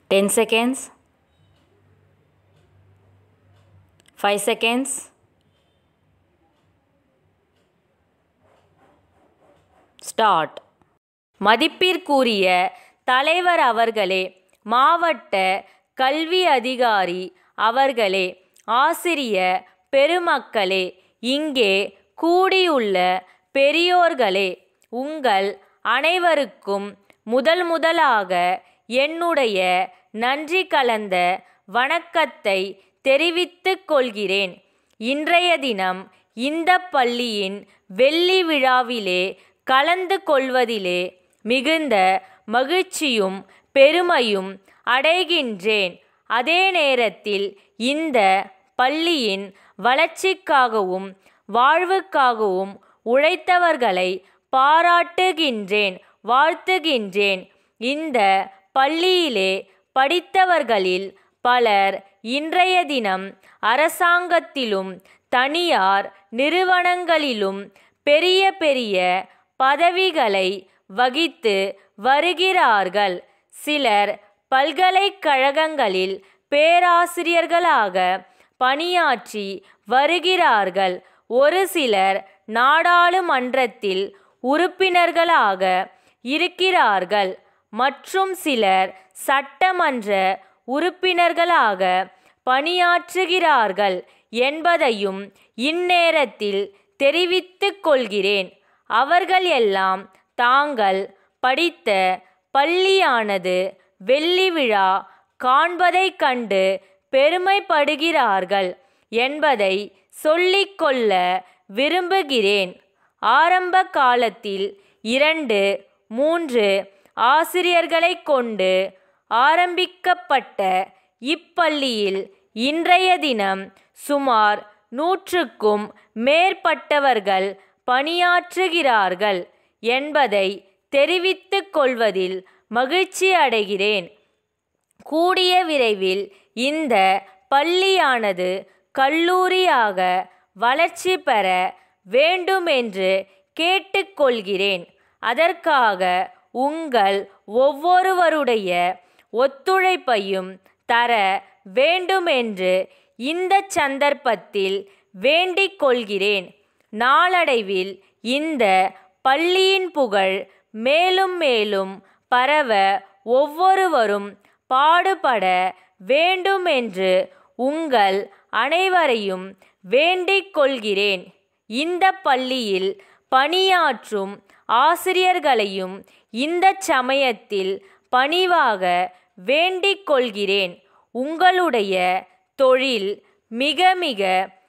10 seconds 5 seconds start மதிப்பிற்குரிய தலைவர் அவர்களே மாவட்ட கல்வி அதிகாரி அவர்களே ஆசிரிய பெருமக்களே இங்கே கூடியுள்ள பெரியோர்களே உங்கள் அனைவருக்கும் முதல் முதலாக என்னுடைய நன்றி கலந்த வணக்கத்தை தெரிவித்துக் கொள்கிறேன் இன்றைய தினம் இந்த பள்ளியின் வெள்ளி விழாவிலே கலந்து கொள்வதிலே மிகுந்த மகிழ்ச்சியும் பெருமையும் அடைகின்றேன் அதே நேரத்தில் இந்த பள்ளியின் வளர்ச்சிக்காகவும் வாழ்வுக்காகவும் உழைத்தவர்களை பாராட்டுகின்றேன் வாழ்த்துகின்றேன் இந்த பள்ளியிலே படித்தவர்களில் பலர் இன்றைய தினம் அரசாங்கத்திலும் தனியார் நிறுவனங்களிலும் பெரிய பெரிய பதவிகளை வகித்து வருகிறார்கள் சிலர் பல்கலைக்கழகங்களில் பேராசிரியர்களாக பணியாற்றி வருகிறார்கள் ஒரு சிலர் நாடாளுமன்றத்தில் உறுப்பினர்களாக இருக்கிறார்கள் மற்றும் சிலர் சட்டமன்ற உறுப்பினர்களாக பணியாற்றுகிறார்கள் என்பதையும் இந்நேரத்தில் தெரிவித்துக் கொள்கிறேன் அவர்கள் எல்லாம் தாங்கள் படித்த பள்ளியானது வெள்ளி விழா காண்பதைக் கண்டு பெருமைப்படுகிறார்கள் என்பதை சொல்லிக்கொள்ள விரும்புகிறேன் ஆரம்ப காலத்தில் இரண்டு மூன்று ஆசிரியர்களை கொண்டு ஆரம்பிக்கப்பட்ட இப்பள்ளியில் இன்றைய தினம் சுமார் நூற்றுக்கும் மேற்பட்டவர்கள் பணியாற்றுகிறார்கள் என்பதை தெரிவித்துக் கொள்வதில் மகிழ்ச்சி அடைகிறேன் கூடிய விரைவில் இந்த பள்ளியானது கல்லூரியாக வளர்ச்சி பெற வேண்டுமென்று கேட்டுக்கொள்கிறேன் அதற்காக உங்கள் ஒவ்வொருவருடைய ஒத்துழைப்பையும் தர வேண்டுமென்று இந்த சந்தர்ப்பத்தில் வேண்டிக் கொள்கிறேன் நாளடைவில் இந்த பள்ளியின் புகழ் மேலும் மேலும் பரவ ஒவ்வொருவரும் பாடுபட வேண்டுமென்று உங்கள் அனைவரையும் வேண்டிக் கொள்கிறேன் இந்த பள்ளியில் பணியாற்றும் ஆசிரியர்களையும் இந்த சமயத்தில் பணிவாக வேண்டிக் கொள்கிறேன் உங்களுடைய தொழில் மிக மிக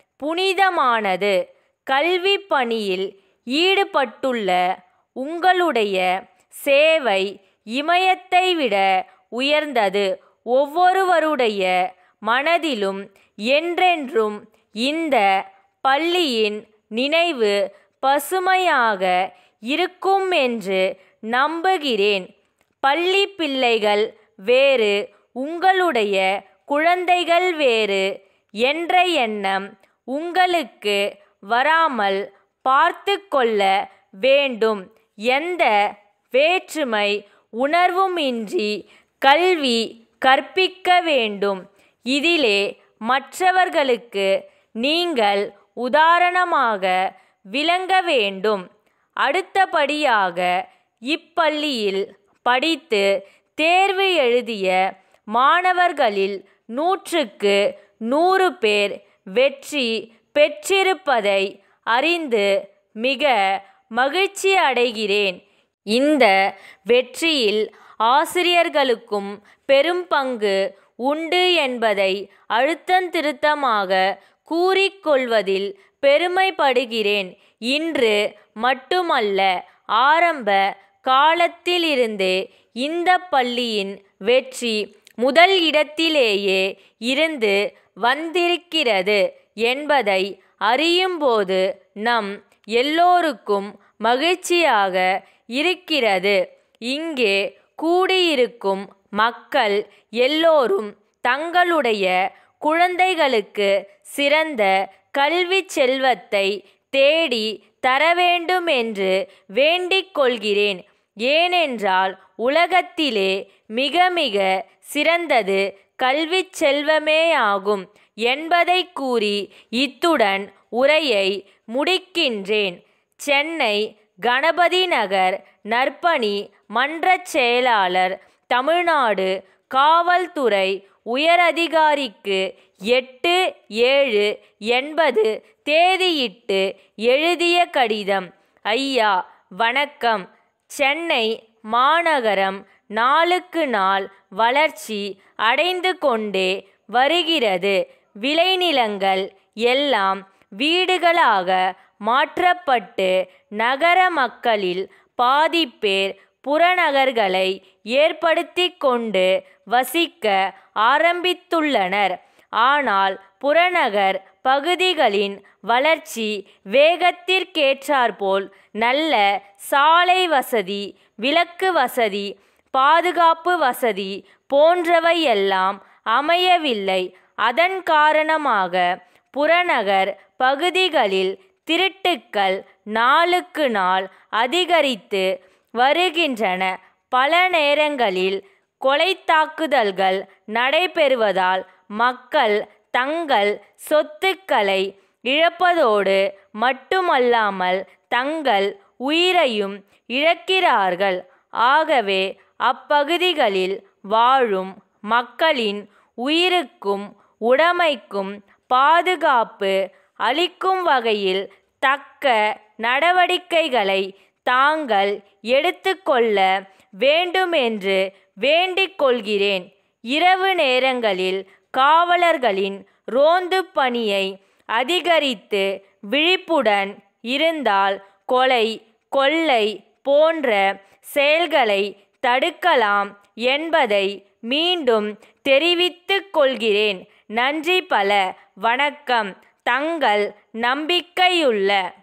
புனிதமானது கல்வி பணியில் ஈடுபட்டுள்ள உங்களுடைய சேவை இமயத்தை விட உயர்ந்தது ஒவ்வொருவருடைய மனதிலும் என்றென்றும் இந்த பள்ளியின் நினைவு பசுமையாக இருக்கும் என்று நம்புகிறேன் பள்ளி பிள்ளைகள் வேறு உங்களுடைய குழந்தைகள் வேறு என்ற எண்ணம் உங்களுக்கு வராமல் பார்த்து கொள்ள வேண்டும் எந்த வேற்றுமை உணர்வுமின்றி கல்வி கற்பிக்க வேண்டும் இதிலே மற்றவர்களுக்கு நீங்கள் உதாரணமாக விளங்க வேண்டும் அடுத்தபடியாக இப்பள்ளியில் படித்து தேர்வு எழுதிய மாணவர்களில் நூற்றுக்கு நூறு பேர் வெற்றி பெற்றிருப்பதை அறிந்து மிக மகிழ்ச்சி அடைகிறேன் இந்த வெற்றியில் ஆசிரியர்களுக்கும் பெரும் பங்கு உண்டு என்பதை அழுத்தந்திருத்தமாக கூறிக்கொள்வதில் பெருமைப்படுகிறேன் இன்று மட்டுமல்ல ஆரம்ப காலத்திலிருந்தே இந்த பள்ளியின் வெற்றி முதல் இடத்திலேயே இருந்து வந்திருக்கிறது என்பதை அறியும்போது நம் எல்லோருக்கும் மகிழ்ச்சியாக இருக்கிறது இங்கே கூடியிருக்கும் மக்கள் எல்லோரும் தங்களுடைய குழந்தைகளுக்கு சிறந்த கல்வி செல்வத்தை தேடி தர வேண்டும் என்று வேண்டிக் கொள்கிறேன் ஏனென்றால் உலகத்திலே மிக மிக சிறந்தது கல்விச் செல்வமேயாகும் என்பதை கூறி இத்துடன் உரையை முடிக்கின்றேன் சென்னை கணபதி நகர் நற்பணி மன்றச் செயலாளர் தமிழ்நாடு காவல்துறை உயரதிகாரிக்கு எட்டு ஏழு எண்பது தேதியிட்டு எழுதிய கடிதம் ஐயா வணக்கம் சென்னை மாநகரம் நாளுக்கு நாள் வளர்ச்சி அடைந்து கொண்டே வருகிறது விளைநிலங்கள் எல்லாம் வீடுகளாக மாற்றப்பட்டு நகர மக்களில் பாதிப்பேர் புறநகர்களை ஏற்படுத்தி கொண்டு வசிக்க ஆரம்பித்துள்ளனர் ஆனால் புறநகர் பகுதிகளின் வளர்ச்சி வேகத்திற்கேற்றாற்போல் நல்ல சாலை வசதி விளக்கு வசதி பாதுகாப்பு வசதி போன்றவையெல்லாம் அமையவில்லை அதன் காரணமாக புறநகர் பகுதிகளில் திருட்டுக்கள் நாளுக்கு நாள் அதிகரித்து வருகின்றன பல நேரங்களில் கொலை தாக்குதல்கள் நடைபெறுவதால் மக்கள் தங்கள் சொத்துக்களை இழப்பதோடு மட்டுமல்லாமல் தங்கள் உயிரையும் இழக்கிறார்கள் ஆகவே அப்பகுதிகளில் வாழும் மக்களின் உயிருக்கும் உடைமைக்கும் பாதுகாப்பு அளிக்கும் வகையில் தக்க நடவடிக்கைகளை தாங்கள் எடுத்துக்கொள்ள வேண்டுமென்று வேண்டிக் கொள்கிறேன் இரவு நேரங்களில் காவலர்களின் ரோந்து பணியை அதிகரித்து விழிப்புடன் இருந்தால் கொலை கொள்ளை போன்ற செயல்களை தடுக்கலாம் என்பதை மீண்டும் தெரிவித்துக் கொள்கிறேன் நன்றி பல வணக்கம் தங்கள் நம்பிக்கையுள்ள